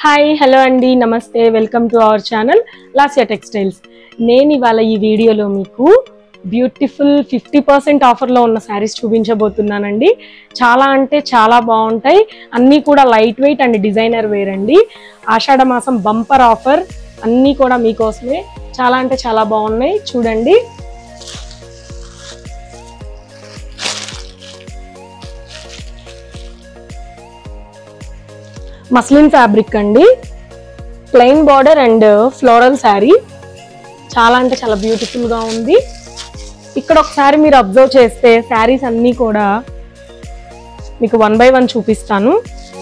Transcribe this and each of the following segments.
hi hello అండి నమస్తే welcome to our channel లాసియా టెక్స్టైల్స్ నేను ఇవాళ ఈ వీడియోలో మీకు బ్యూటిఫుల్ ఫిఫ్టీ పర్సెంట్ ఆఫర్లో ఉన్న శారీస్ చూపించబోతున్నానండి చాలా అంటే చాలా బాగుంటాయి అన్నీ కూడా light weight and designer wear అండి ఆషాఢ మాసం బంపర్ ఆఫర్ అన్నీ కూడా మీకోసమే చాలా అంటే చాలా బాగున్నాయి చూడండి మస్లిన్ ఫ్యాబ్రిక్ అండి plain border and floral sari చాలా అంటే చాలా బ్యూటిఫుల్ గా ఉంది ఇక్కడ ఒకసారి మీరు అబ్జర్వ్ చేస్తే శారీస్ అన్నీ కూడా మీకు వన్ బై వన్ చూపిస్తాను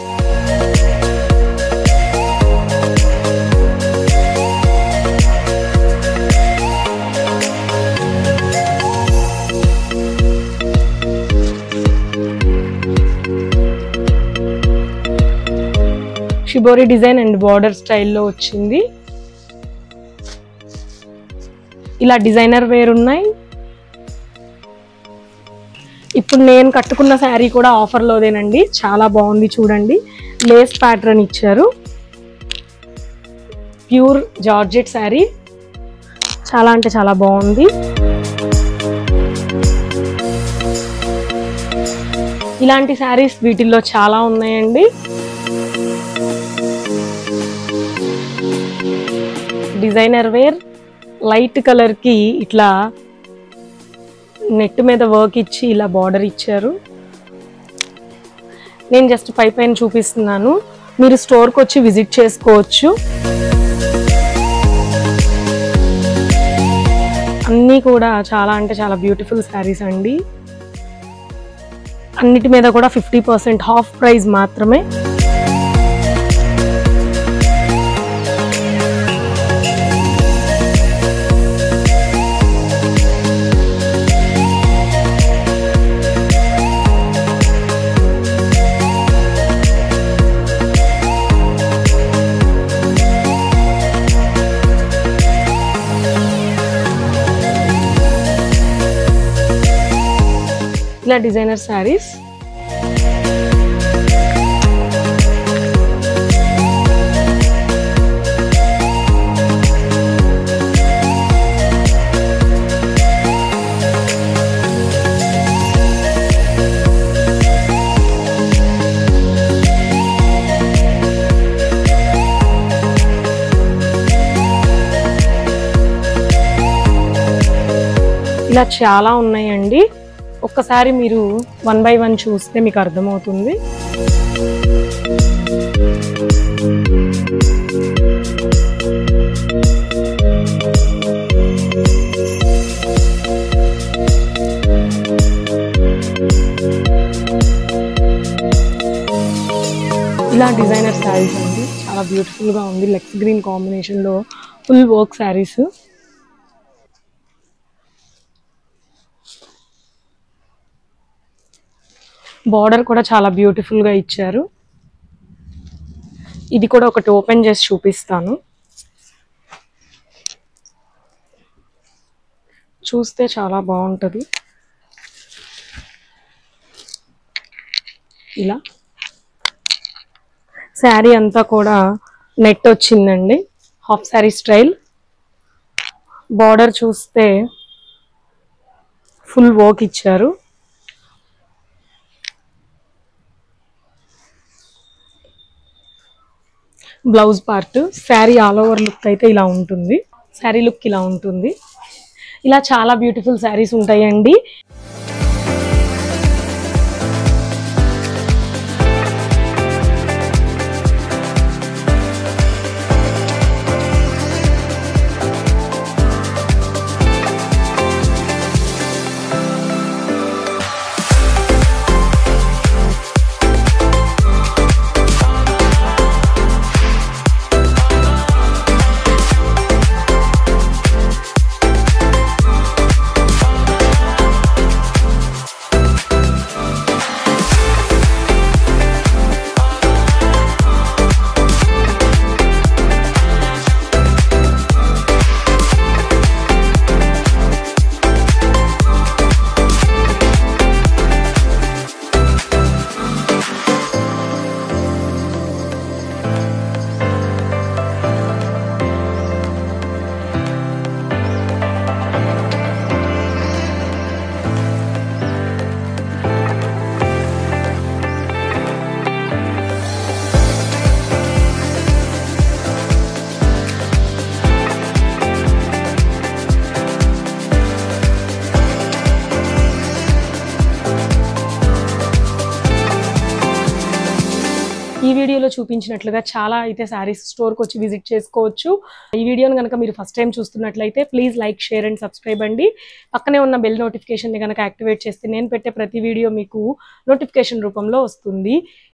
షిబోరి డిజైన్ అండ్ బార్డర్ స్టైల్లో వచ్చింది ఇలా డిజైనర్ వేర్ ఉన్నాయి ఇప్పుడు నేను కట్టుకున్న శారీ కూడా ఆఫర్లోదేనండి చాలా బాగుంది చూడండి లేస్ ప్యాటర్న్ ఇచ్చారు ప్యూర్ జార్జెట్ శారీ చాలా అంటే చాలా బాగుంది ఇలాంటి శారీస్ వీటిల్లో చాలా ఉన్నాయండి డిజైనర్ వేర్ లైట్ కలర్ కి ఇట్లా నెట్ మీద వర్క్ ఇచ్చి ఇలా బార్డర్ ఇచ్చారు నేను జస్ట్ పై పైన చూపిస్తున్నాను మీరు స్టోర్కి వచ్చి విజిట్ చేసుకోవచ్చు అన్నీ కూడా చాలా అంటే చాలా బ్యూటిఫుల్ శారీస్ అండి అన్నిటి మీద కూడా ఫిఫ్టీ పర్సెంట్ హాఫ్ ప్రైస్ మాత్రమే ఇలా డిజైనర్ శారీస్ ఇలా చాలా ఉన్నాయండి ఒక్కసారి మీరు వన్ బై వన్ చూస్తే మీకు అర్థమవుతుంది ఇలా డిజైనర్ శారీస్ అండి చాలా బ్యూటిఫుల్ గా ఉంది లెక్స్ గ్రీన్ కాంబినేషన్ లో ఫుల్ వర్క్ శారీస్ బార్డర్ కూడా చాలా బ్యూటిఫుల్ గా ఇచ్చారు ఇది కూడా ఒకటి ఓపెన్ చేసి చూపిస్తాను చూస్తే చాలా బాగుంటుంది ఇలా శారీ అంతా కూడా నెట్ వచ్చిందండి హాఫ్ శారీ స్టైల్ బార్డర్ చూస్తే ఫుల్ వర్క్ ఇచ్చారు blouse part sari all over look అయితే ఇలా ఉంటుంది శారీ లుక్ ఇలా ఉంటుంది ఇలా చాలా బ్యూటిఫుల్ శారీస్ ఉంటాయండి ఈ వీడియోలో చూపించినట్లుగా చాలా అయితే శారీస్ స్టోర్కి వచ్చి విజిట్ చేసుకోవచ్చు ఈ వీడియోని కనుక మీరు ఫస్ట్ టైం చూస్తున్నట్లయితే please like share and subscribe అండి పక్కనే ఉన్న బెల్ నోటిఫికేషన్ని కనుక యాక్టివేట్ చేస్తే నేను పెట్టే ప్రతి వీడియో మీకు నోటిఫికేషన్ రూపంలో వస్తుంది